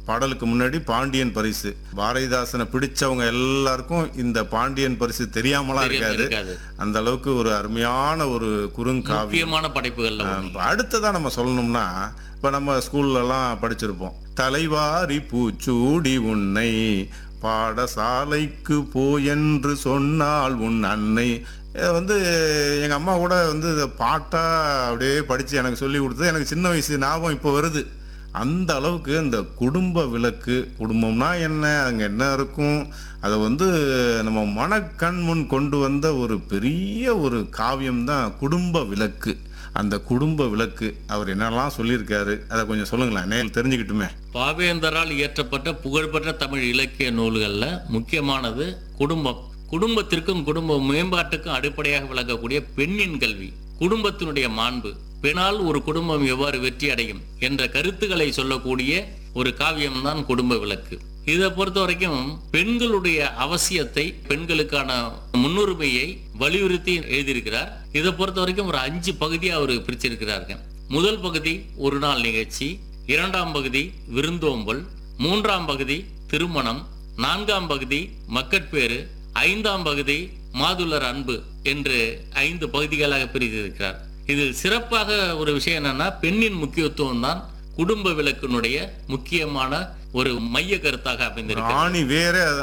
பாடலுக்கு முன்னாடி பாண்டியன் பரிசு பாரதிதாசனை பிடிச்சவங்க எல்லாருக்கும் இந்த பாண்டியன் பரிசு தெரியாமலாம் இருக்காது இருக்காது அந்த அளவுக்கு ஒரு அருமையான ஒரு குறுங்காவியம் முக்கியமான படைப்புகள்ல ஒண்ணு. இப்ப அடுத்ததா நம்ம சொல்லணும்னா இப்ப நம்ம ஸ்கூல்லலாம் படிச்சிருப்போம் தலைவாரி பூச்சூடி உன்னை பாடசாலைக்கு போ என்று சொன்னால் உன் அன்னை இதை வந்து எங்க அம்மா கூட வந்து இதை பாட்டா அப்படியே படிச்சு எனக்கு சொல்லி கொடுத்தது எனக்கு சின்ன வயசு ஞாபகம் இப்போ வருது அந்த அளவுக்கு இந்த குடும்ப விளக்கு குடும்பம்னா என்ன அங்க என்ன இருக்கும் அதை வந்து நம்ம மனக்கண் முன் கொண்டு வந்த ஒரு பெரிய ஒரு காவியம் தான் குடும்ப விளக்கு அந்த குடும்ப விளக்கு அவர் என்னெல்லாம் சொல்லியிருக்காரு அதை கொஞ்சம் சொல்லுங்களேன் நேரில் தெரிஞ்சுக்கிட்டுமே பாவேந்தரால் இயற்றப்பட்ட புகழ்பெற்ற தமிழ் இலக்கிய நூல்கள்ல முக்கியமானது குடும்பம் குடும்பத்திற்கும் குடும்ப மேம்பாட்டுக்கும் அடிப்படையாக விளங்கக்கூடிய பெண்ணின் கல்வி குடும்பத்தினுடைய மாண்பு பெண்ணால் ஒரு குடும்பம் எவ்வாறு வெற்றி அடையும் என்ற கருத்துக்களை சொல்லக்கூடிய ஒரு காவியம்தான் குடும்ப விளக்கு இதை பொறுத்த வரைக்கும் பெண்களுடைய அவசியத்தை பெண்களுக்கான முன்னுரிமையை வலியுறுத்தி எழுதியிருக்கிறார் இதை பொறுத்த வரைக்கும் ஒரு அஞ்சு பகுதியா அவர் பிரிச்சிருக்கிறார்கள் முதல் பகுதி ஒரு நாள் நிகழ்ச்சி இரண்டாம் பகுதி விருந்தோம்பல் மூன்றாம் பகுதி திருமணம் நான்காம் பகுதி மக்கட்பேறு ஐந்தாம் பகுதி மாதுளர் அன்பு என்று ஐந்து பகுதிகளாக பிரித்திருக்கிறார் இதில் சிறப்பாக ஒரு விஷயம் என்னன்னா பெண்ணின் முக்கியத்துவம் தான் குடும்ப விளக்கினுடைய முக்கியமான ஒரு மைய கருத்தாக அமைந்திருக்கிறது ஆணி வேற